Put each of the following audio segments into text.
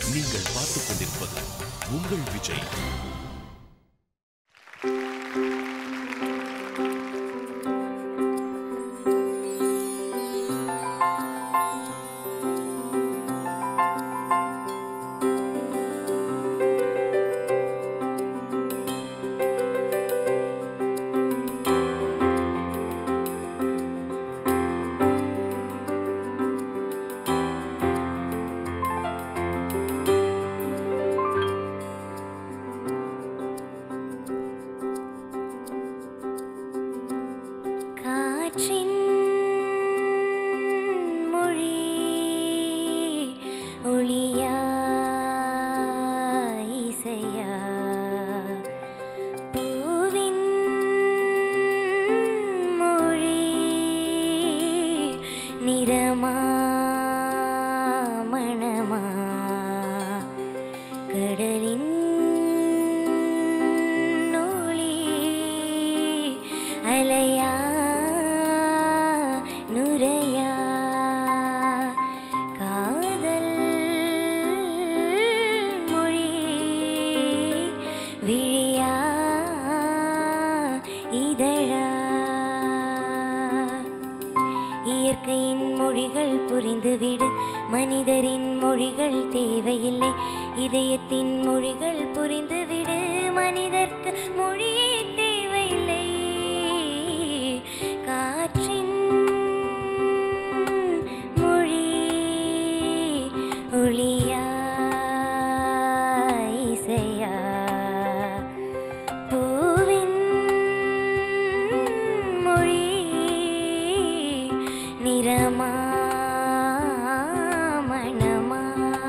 நீங்கள் பார்த்துக் கொண்டிருப்பது உங்கள் விஜய் காற்றின் மொழி ஒளியா இசையா பூவின் மொழி நிறமா மணமா கடலின் ஒளி அலையா நுரையா காதல் மொழி விழியா இதழா இயற்கையின் மொழிகள் புரிந்துவிடு மனிதரின் மொழிகள் தேவையில்லை இதயத்தின் மொழிகள் புரிந்துவிடு மனிதர்க்கு மொழியே தேவையில்லை காற்றின் மொழி ஒளியா இசையா பூவின் மொழி நிறமா மணமா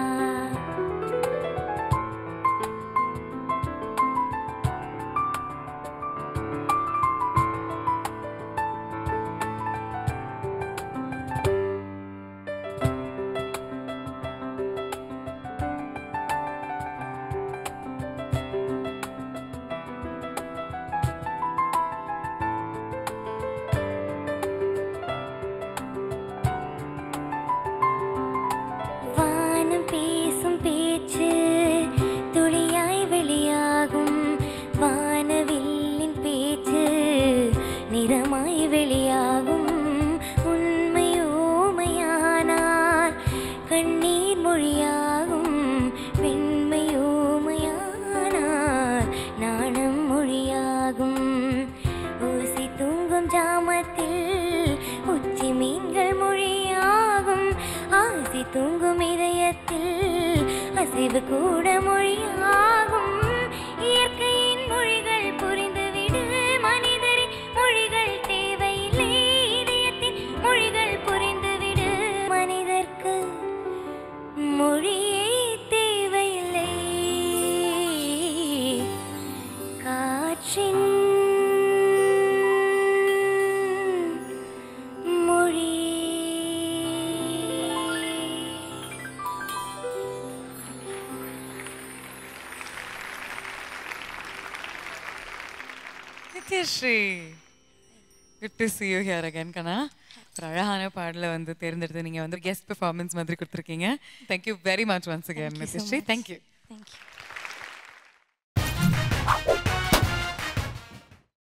வானம் பேசும் பேச்சு துளியாய் வெளியாகும் வானவில்லின் பேச்சு நிறமாய் வெளியாகும் உண்மை ஓமையானார் கண்ணீர் மொழியாகும் பெண்மை ஓமையானார் நாணம் மொழியாகும் ஊசி தூங்கும் ஜாமத்தில் உச்சி மீன்கள் மொழியாகும் ஆசி தூங்கும் இதயத்தில் அசைவு கூட மொழியாகும் இயற்கையின் மொழிகள் புரிந்துவிடு மனிதரின் மொழிகள் தேவையில்லை இதயத்தின் மொழிகள் புரிந்துவிடு மனிதர்க்கு மொழியே தேவையில்லை காற்றின் மொழி Nithyashree good to see you here again கண்ணா ஒரு அழகான பாடலை வந்து தேர்ந்தெடுத்து நீங்கள் வந்து கெஸ்ட் பெர்ஃபார்மன்ஸ் மாதிரி கொடுத்துருக்கீங்க thank you very much once again Nithyashree thank you thank you